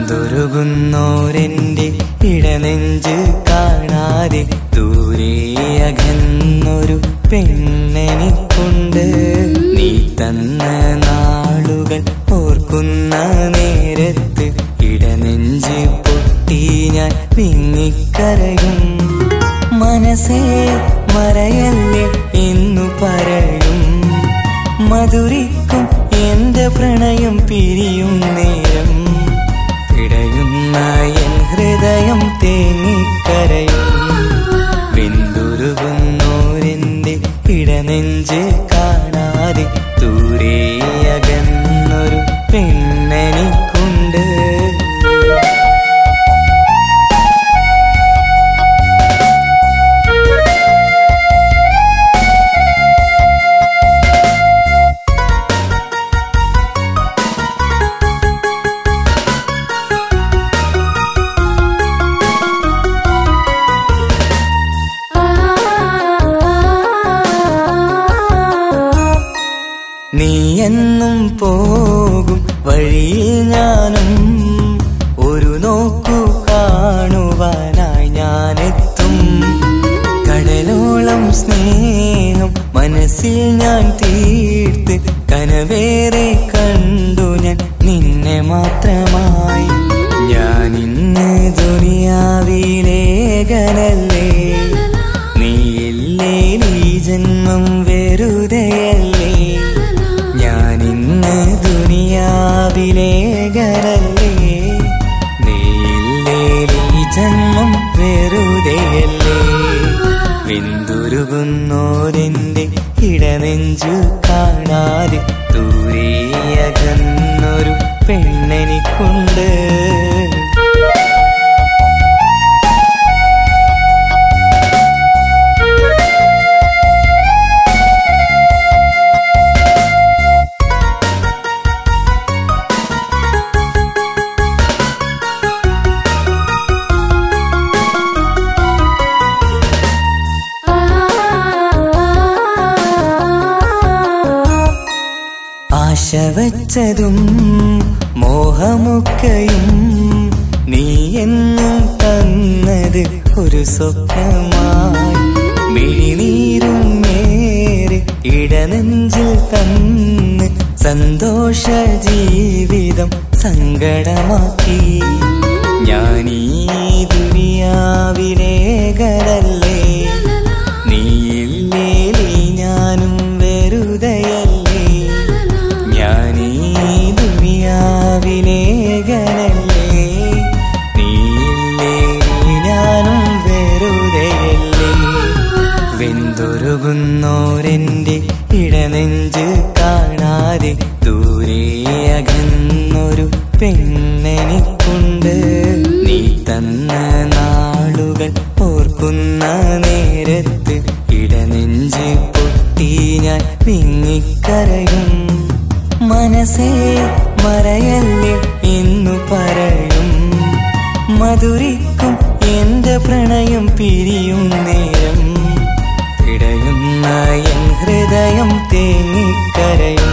വെന്തുരുകുന്നോരെന്റെ ഇടനെഞ്ച് കാണാതെ ദൂരെ അകന്നൊരു പെണ്ണെനിക്കുണ്ട് നീ തന്ന നാളുകൾ ഓർക്കുന്ന നേരത്ത് ഇടനെഞ്ച് പൊട്ടി ഞാൻ വിങ്ങിക്കരയും മനസ്സേ മറയല്ലേ എന്നു പറയും മധുരിക്കും എന്റെ പ്രണയം പിരിയും നേരം പിടയുന്ന എൻ ഹൃദയം തേങ്ങിക്കരയും വെന്തുരുകുന്നോരെന്റെ ഇടനെഞ്ച് കാണാതെ ദൂരെ അകന്നൊരു പെണ്ണെനിക്കുണ്ട് നീ എന്നും പോകും വഴിയിൽ ഞാനും ഒരു നോക്കു കാണുവാനായി ഞാനെത്തും കടലോളം സ്നേഹം മനസ്സിൽ ഞാൻ തീർത്ത് കനവേറെ കണ്ടു ഞാൻ നിന്നെ മാത്രമായി ഞാൻ ഇന്ന് ദുനിയാവിലേകനല്ലേ നീയില്ലേ നീ ജന്മം വെറുതെയല്ലേ ഞാൻ ഇന്ന് ദുനിയാവിലേകനല്ലേ നീയില്ലേ നീ ജന്മം വെറുതെയല്ലേ വെന്തുരുകുന്നോരെന്റെ ഇടനെഞ്ചു കാണാതെ ദൂരെ അകന്നൊരു പെണ്ണെനിക്കുണ്ട് ആശ വച്ചതും മോഹമൊക്കെയും നീ എന്നും തന്നത് ഒരു സ്വപ്നമായി മിഴിനീരും നേരെ ഇടനെഞ്ചിൽ തന്ന് സന്തോഷ ജീവിതം സങ്കടമാക്കി ഞാൻ ഈ ദുനിയാവിലേകരല്ലേ നീയില്ലേ നീ ഞാനും വെറുതെയല്ലേ ഞാൻ ഈ ദുനിയാവിലേകനല്ലേ നീയില്ലേ നീ ഞാനും വെറുതെയല്ലേ വെന്തുരുകുന്നോരെന്റെ ഇടനെഞ്ച് കാണാതെ ദൂരെ അകന്നൊരു പെണ്ണെനിക്കുണ്ട് നീ തന്ന നാളുകൾ ഓർക്കുന്ന നേരത്ത് ഇടനെഞ്ച് പൊട്ടി ഞാൻ വിങ്ങിക്കരയും മനസ്സേ മറയല്ലേ എന്നു പറയും മധുരിക്കും എന്റെ പ്രണയം പിരിയും നേരം പിടയുന്ന എൻ ഹൃദയം തേങ്ങിക്കരയും